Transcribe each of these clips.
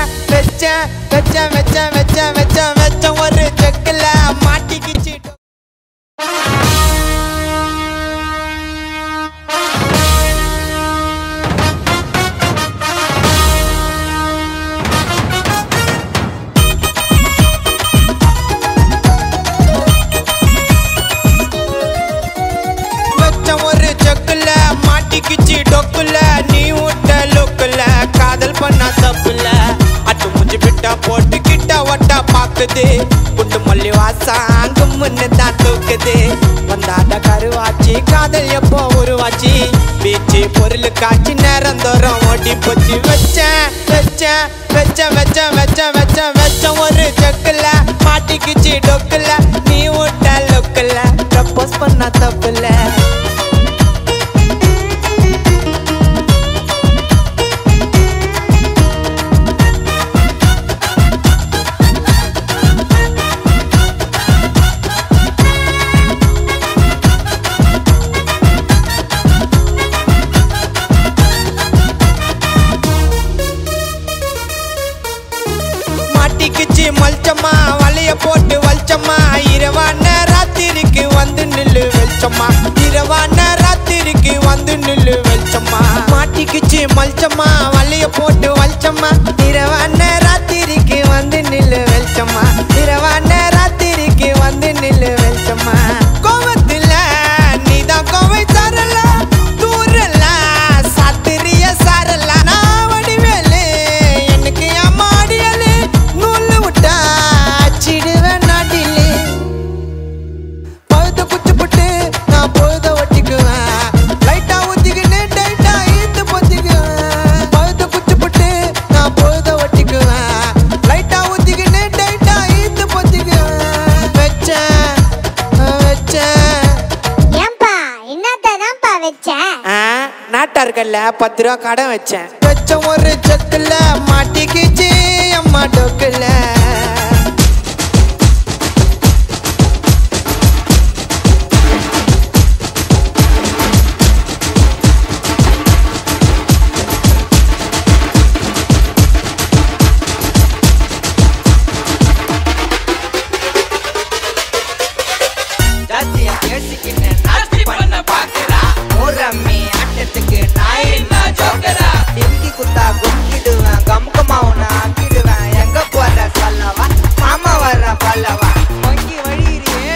வச்சேன் வச்சேன் வச்சேன் வச்சேன் வச்சேன் வச்சேன் வச்சேன் ஒரு செக்கில் மாட்டிக்கிச்சு வச்சேன் ஒரு செக்குல மாட்டிக்கிச்சு டொக்குல நீ விட்ட லொக்குல காதல் பண்ணா தப்புல அட்டு முஞ்சி பிட்டா போட்டு கிட்ட ஒட்டா பாக்குது குண்டு மல்லி வாசம் கும்முன்னு தான் தூக்குது வந்தாத கருவாச்சி காதல் எப்போ உருவாச்சி பீச்சு பொருள் காட்சி நேரம் தோறும் ஓடி போச்சு வச்சேன் வச்சேன் வச்சேன் வச்சேன் வச்சேன் வச்சேன் வச்சேன் ஒரு செக்குல மாட்டிக்கிச்சு டொக்குல நீ விட்ட லொக்குல ப்ரப்போஸ் பண்ணா தப்புல மாட்டிக்கிச்சு மல்ச்சம்மா வலைய போட்டு வலிச்சம்மா இரவான ராத்திரிக்கு வந்து நில்லு வெளிச்சம்மா இரவான ராத்திரிக்கு வந்து நில்லு வெளிச்சம்மா மாட்டிக்கிச்சு மல்ச்சம்மா வலைய போட்டு வலிச்சம்மா இரவான ராத்திரிக்கு வந்து நில்லு வெளிச்சம்மா இரவான ராத்திரிக்கு வந்து நில்லு வெளிச்சம்மா கோவத்துல நீதான் கோவை தரல தூரல சாத்திரிய சாரல நான் வடிவேலு எனக்கு அம்மா அடியலு நூலு விட்டா அச்சிடுவேன் நாட்டிலே பழுத்த குச்சி புட்டு நான் பொழுத ஒட்டிக்குவேன் லைட்டா ஊத்திக்கின்னு டைட்டா ஈத்து பொத்திக்குவேன் பழுத்த குச்சி புட்டு நான் பொழுத ஒட்டிக்குவேன் லைட்டா ஊத்திக்கின்னு டைட்டா ஈத்து பொத்திக்குவேன் வச்சேன் வச்சேன் ஏன்பா என்னத்ததான்ப்பா வச்ச நாட்டா இருக்கல்ல பத்து ரூபா கடன் வச்சேன் வச்ச ஒரு செக்குல மாட்டிக்கிச்சு அம்மா டொக்குல ஜாத்தியம் பேசிக்கின்னு நாஸ்தி பண்ண பாக்குறா மூரம்மி ஆட்டத்துக்கு நான் என்ன ஜோக்கரா டிங்கி குத்தா கும்பிடுவேன் கம்கமா உன்னை ஆக்கிடுவேன் எங்க போற சொல்லவா மாமா வர்ற பல்லவா பொங்கி வழியிறியே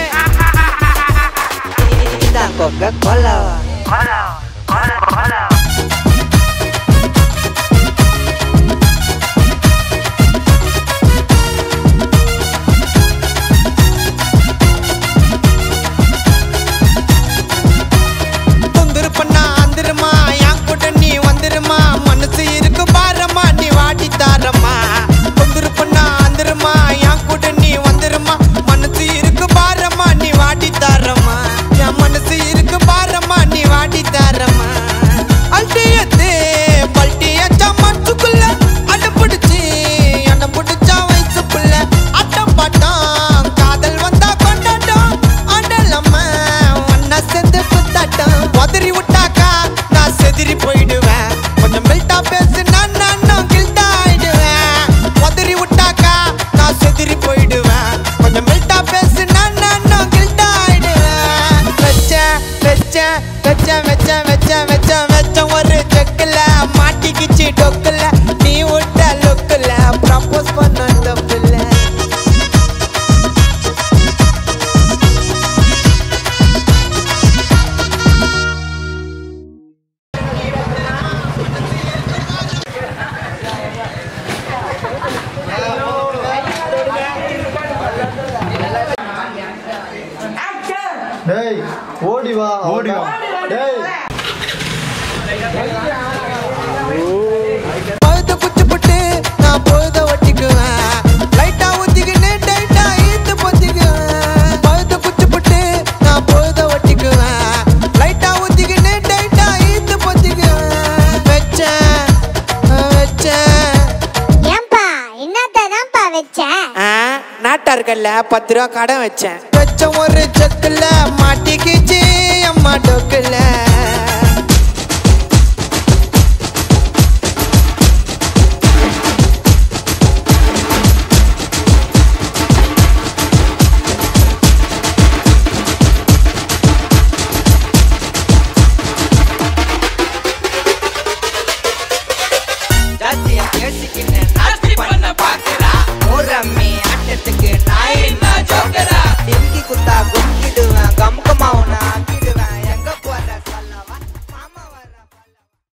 இதான் கொக்க கொல்லவா தொந்தரு பண்ணா அந்திருமா என் கூட நீ வந்துருமா மனசு இருக்கு பாரமா நீ வாடி தாரமா தொந்தரு பண்ணா அந்திருமா என் கூட நீ வந்துருமா மனசு இருக்கு பாரமா நீ வாடி தாரமா என் மனசு இருக்கு பாரமா நீ வாடி தாரமா அல்டியத்து பல்ட்டியச்சா மனசுக்குள்ள அடம் பிடிச்சி அடம் பிடிச்சா வயசுக்குள்ள அட்டம் பாட்டம் காதல் வந்தா கொண்டாட்டம் அடலம்மா ஒன்னா சேர்ந்து குத்தாட்டம் உதறி விட்டாக்கா நான் செதிரி போயிடுவேன் கொஞ்சம் மெல்ட்டா பேசு நான் நானும் கில்ட்டா ஆயிடுவேன் உதறி விட்டாக்கா நான் செதிரி போயிடுவேன் கொஞ்சம் மெல்ட்டா பேசு நான் நானும் கில்ட்டா ஆயிடுவேன் வச்சேன் வச்சேன் வச்சேன் வச்சேன் வச்சேன் வச்சேன் வச்சேன் ஒரு செக்கில் மாட்டிக்கிச்சு டொக்குல நீ விட்ட லுக்குல ப்ரப்போஸ் பண்ண தப்புல டேய் ஓடி வா ஓடி வா டேய் பழுத்த குச்சி புட்டு நான் பொழுத ஒட்டிக்குவேன் லைட்டா ஊத்திக்கின்னு டைட்டா ஈத்து பொத்திக்குவேன் பழுத்த குச்சி புட்டு நான் பொழுத ஒட்டிக்குவேன் லைட்டா ஊத்திக்கின்னு டைட்டா ஈத்து பொத்திக்குவேன் வச்சேன் வச்சேன் ஏன்பா என்னத்ததான்ப்பா வச்ச நாட்டா இருக்கல்ல பத்து ரூபா கடன் வச்சேன் வச்ச ஒரு செக்குல மாட்டிக்கிச்சு அம்மா டொக்குல